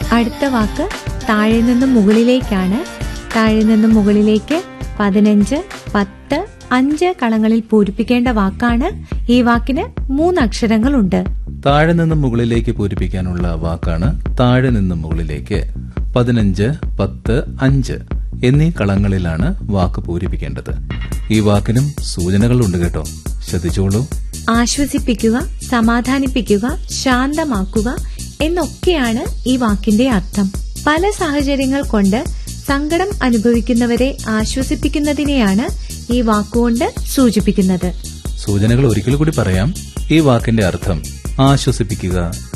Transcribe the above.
അടുത്ത വാക്ക് താഴെ നിന്നും മുകളിലേക്കാണ് താഴെ നിന്നും മുകളിലേക്ക് പതിനഞ്ച് പത്ത് അഞ്ച് കളങ്ങളിൽ പൂരിപ്പിക്കേണ്ട വാക്കാണ് ഈ വാക്കിന് മൂന്ന് അക്ഷരങ്ങളുണ്ട് താഴെ നിന്നും മുകളിലേക്ക് പൂരിപ്പിക്കാനുള്ള വാക്കാണ് താഴെ നിന്നും മുകളിലേക്ക് പതിനഞ്ച് പത്ത് അഞ്ച് എന്നീ കളങ്ങളിലാണ് വാക്ക് പൂരിപ്പിക്കേണ്ടത് ഈ വാക്കിനും സൂചനകളുണ്ട് കേട്ടോ ശ്രദ്ധിച്ചോളൂ ആശ്വസിപ്പിക്കുക സമാധാനിപ്പിക്കുക ശാന്തമാക്കുക എന്നൊക്കെയാണ് ഈ വാക്കിന്റെ അർത്ഥം പല സാഹചര്യങ്ങൾ കൊണ്ട് സങ്കടം അനുഭവിക്കുന്നവരെ ആശ്വസിപ്പിക്കുന്നതിനെയാണ് ഈ വാക്കുകൊണ്ട് സൂചിപ്പിക്കുന്നത് സൂചനകൾ ഒരിക്കൽ കൂടി പറയാം ഈ വാക്കിന്റെ അർത്ഥം ആശ്വസിപ്പിക്കുക